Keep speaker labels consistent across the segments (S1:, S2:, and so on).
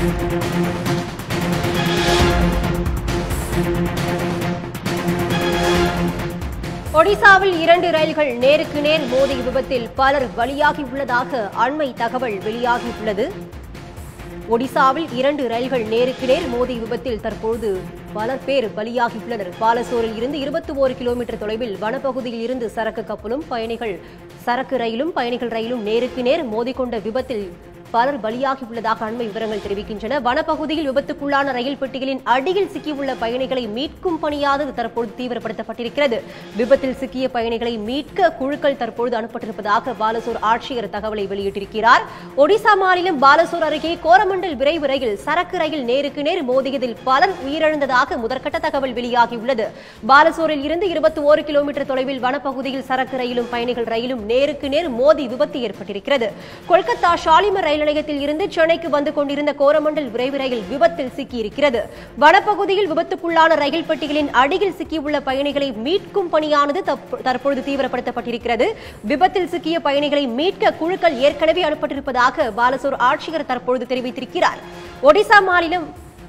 S1: ஒடிசாவில் இரண்டு ரயில்கள் நேருக்கு நேர் மோதிய விபத்தில் பலர் பலியாகியுள்ளதாக அண்மை தகவல் வெளியாகியுள்ளது ஒடிசாவில் இரண்டு ரயில்கள் நேருக்கு நேர் மோதிய விபத்தில் தற்போது பலர் பேர் பலியாகியுள்ளனர் பாலசோரில் இருந்து இருபத்தி ஓரு கிலோமீட்டர் தொலைவில் வனப்பகுதியில் இருந்து சரக்கு கப்பலும் பயணிகள் சரக்கு ரயிலும் பயணிகள் ரயிலும் நேருக்கு நேர் மோதிக்கொண்ட விபத்தில் பலர் பலியாகியுள்ளதாக அண்மை விவரங்கள் தெரிவிக்கின்றன வனப்பகுதியில் விபத்துக்குள்ளான ரயில் பெட்டிகளின் அடியில் சிக்கியுள்ள பயணிகளை மீட்கும் பணியானது தற்போது தீவிரப்படுத்தப்பட்டிருக்கிறது விபத்தில் சிக்கிய பயணிகளை மீட்க குழுக்கள் தற்போது அனுப்பப்பட்டிருப்பதாக பாலசோர் ஆட்சியர் தகவலை வெளியிட்டிருக்கிறார் ஒடிசா மாநிலம் பாலசோர் அருகே கோரமண்டல் விரைவு ரயில் சரக்கு ரயில் நேருக்கு நேர் மோதியதில் பலர் உயிரிழந்ததாக முதற்கட்ட தகவல் வெளியாகியுள்ளது பாலசோரில் இருந்து இருபத்தி ஓரு கிலோமீட்டர் தொலைவில் வனப்பகுதியில் சரக்கு ரயிலும் பயணிகள் ரயிலும் நேருக்கு நேர் மோதி விபத்து ஏற்பட்டிருக்கிறது கொல்கத்தா ஷாலிமர் ரயில் நிலையத்தில் இருந்து சென்னைக்கு வந்து கொண்டிருந்த கோரமண்டல் விரைவு ரயில் விபத்தில் சிக்கியிருக்கிறது வனப்பகுதியில் விபத்துக்குள்ளான ரயில் பெட்டிகளின் அடியில் சிக்கியுள்ள பயணிகளை மீட்கும் பணியானது தப்- தற்பொழுது தீவிரப்படுத்தப்பட்டிருக்கிறது விபத்தில் சிக்கிய பயணிகளை மீட்க குழுக்கள் ஏற்கனவே அனுப்பப்பட்டிருப்பதாக பாலசோர் ஆட்சியர் தற்பொழுது தெரிவித்திருக்கிறார் ஒடிசா மாநிலம்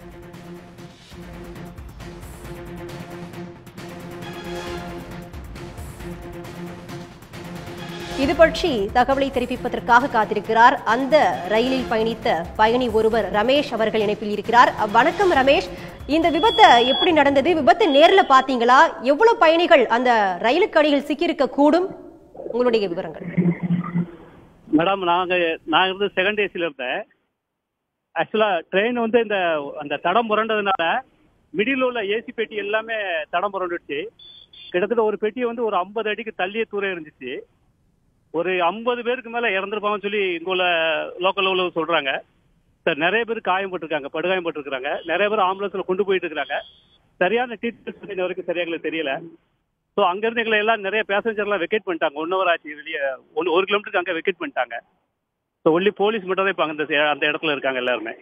S1: இது பற்றி தகவலை தெரிவிப்பதற்காக காத்திருக்கிறார் அந்த ரயிலில் பயணித்த பயணி ஒருவர் ரமேஷ் அவர்கள் இணைப்பில் இருக்கிறார் வணக்கம் ரமேஷ் இந்த விபத்து எப்படி நடந்தது விபத்து நேர்ல பாத்தீங்களா எவ்வளவு பயணிகள் அந்த ரயிலுக்கு அடியில் சிக்கியிருக்க கூடும் உங்களுடைய விவரங்கள்
S2: மேடம் நாங்க நான் இருந்து செகண்ட் ஏசில இருந்தேன் ஆக்சுவலா ட்ரெயின் வந்து இந்த அந்த தடம் புரண்டதுனால மிடில் உள்ள ஏசி பெட்டி எல்லாமே தடம் புரண்டுடுச்சு கிட்டத்தட்ட ஒரு பெட்டி வந்து ஒரு ஐம்பது அடிக்கு தள்ளியே தூரம் இருந்துச்சு ஒரு ஐம்பது பேருக்கு மேல இறந்துருப்பாங்கன்னு சொல்லி இங்க உள்ள லோக்கல் உள்ள சொல்றாங்க சார் நிறைய பேர் காயப்பட்டிருக்காங்க படுகாயப்பட்டிருக்காங்க நிறைய பேர் ஆம்புலன்ஸ்ல கொண்டு போயிட்டு இருக்காங்க சரியான ட்ரீட்மெண்ட் இன்ன வரைக்கும் சரியா எங்களுக்கு தெரியல ஸோ அங்கிருந்து எங்களை எல்லாம் நிறைய பேசஞ்சர்லாம் வெக்கேட் பண்ணிட்டாங்க ஒன் ஹவர் ஆச்சு வெளியே ஒன்று ஒரு கிலோமீட்டருக்கு அங்கே வெக்கேட் பண்ணிட்டாங்க ஸோ ஒன்லி போலீஸ் மட்டும் தான் இப்போ அந்த அந்த இடத்துல இருக்காங்க எல்லாருமே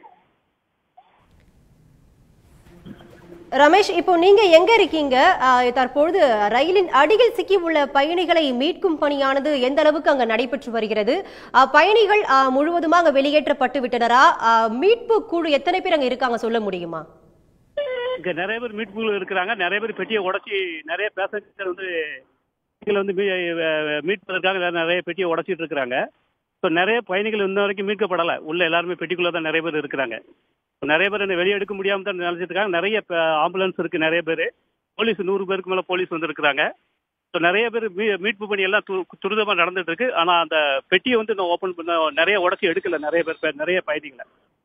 S1: ரமேஷ் இப்போ நீங்க எங்க இருக்கீங்க ஆஹ், தற்பொழுது ரயிலின் அடியில் சிக்கி உள்ள பயணிகளை மீட்கும் பணியானது எந்த அளவுக்கு அங்க நடைபெற்று வருகிறது ஆஹ், பயணிகள் ஆஹ், முழுவதுமா அங்க வெளியேற்றப்பட்டு விட்டனரா ஆஹ், மீட்பு குழு எத்தனை பேர் அங்க இருக்காங்க சொல்ல முடியுமா
S2: இங்கே நிறைய பேர் மீட்புகள் இருக்கிறாங்க நிறைய பேர் பெட்டியை உடச்சி நிறைய பேசஞ்சர் வந்து பெட்டிகளை வந்து மீ- மீட்பதற்காக நிறைய பெட்டியை உடச்சிட்டு இருக்கிறாங்க ஸோ நிறைய பயணிகள் இன்ன வரைக்கும் மீட்கப்படலை உள்ள எல்லாருமே பெட்டிக்குள்ளே தான் நிறைய பேர் இருக்கிறாங்க நிறைய பேர் என்ன வெளியே எடுக்க முடியாம தான் நினைச்சிட்டு இருக்காங்க நிறைய ஆம்புலன்ஸ் இருக்கு நிறைய பேர் போலீஸ் நூறு பேருக்கு மேல போலீஸ் வந்திருக்கிறாங்க ஸோ நிறைய பேர் மீ- மீட்பு பணி எல்லாம் து- துரிதமா நடந்துட்டு இருக்கு ஆனா அந்த பெட்டியை வந்து இன்னும் ஓப்பன் பண்ண நிறைய உடச்சி எடுக்கல நிறைய பேர் பே- நிறைய பயணிகளை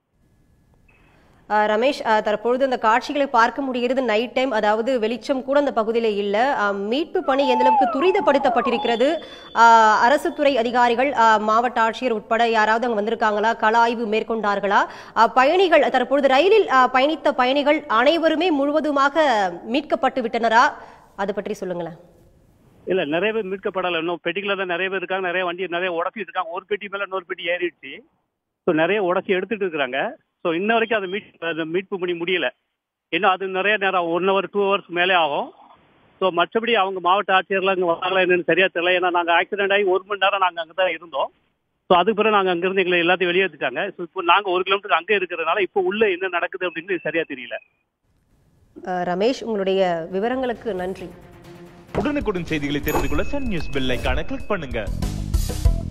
S1: ஆஹ், ரமேஷ் ஆஹ், தற்பொழுது அந்த காட்சிகளை பார்க்க முடிகிறது நைட் டைம் அதாவது வெளிச்சம் கூட அந்த பகுதியில இல்ல ஆஹ், மீட்பு பணி எந்த அளவுக்கு துரிதப்படுத்தப்பட்டிருக்கிறது ஆஹ், அரசு துறை அதிகாரிகள் ஆஹ், மாவட்ட ஆட்சியர் உட்பட யாராவது அங்க வந்திருக்காங்களா கள ஆய்வு மேற்கொண்டார்களா ஆஹ், பயணிகள் தற்பொழுது ரயிலில் ஆஹ், பயணித்த பயணிகள் அனைவருமே முழுவதுமாக மீட்கப்பட்டு விட்டனரா அது பற்றி சொல்லுங்களேன்
S2: இல்ல நிறைய பேர் மீட்கப்படலை இன்னும் பெட்டிக்குள்ள தான் நிறைய பேர் இருக்காங்க நிறைய வண்டி நிறைய உடச்சிட்டு இருக்காங்க ஒரு பெட்டி மேல இன்னொரு பெட்டி ஏறிடுச்சு ஸோ நிறைய உடச்சி எடுத்துட்டு இருக்கிறாங்க ஸோ இன்ன வரைக்கும் அதை மீட் அதை மீட்பு பண்ணி முடியல இன்னும் அது நிறைய நேரம் ஒன் ஹவர் டூ ஹவர்ஸ் மேலே ஆகும் ஸோ மற்றபடி அவங்க மாவட்ட ஆட்சியர்லாம் இங்கே வராங்களா என்னன்னு சரியா தெரியல ஏன்னா நாங்கள் ஆக்சிடென்ட் ஆகி ஒரு மணி நேரம் நாங்கள் அங்கே தான் இருந்தோம் ஸோ அதுக்கு பிறகு நாங்கள் அங்கேருந்து எங்களை எல்லாத்தையும் வெளியேற்றிட்டாங்க ஸோ இப்போ நாங்கள் ஒரு கிலோமீட்டர் அங்கே இருக்கிறதுனால இப்போ உள்ள என்ன நடக்குது அப்படின்னு சரியா தெரியல
S1: ஆஹ், ரமேஷ் உங்களுடைய விவரங்களுக்கு நன்றி
S3: உடனுக்குடன் செய்திகளை தெரிந்து கொள்ள சன் நியூஸ் பெல் ஐகானை கிளிக் பண்ணுங்க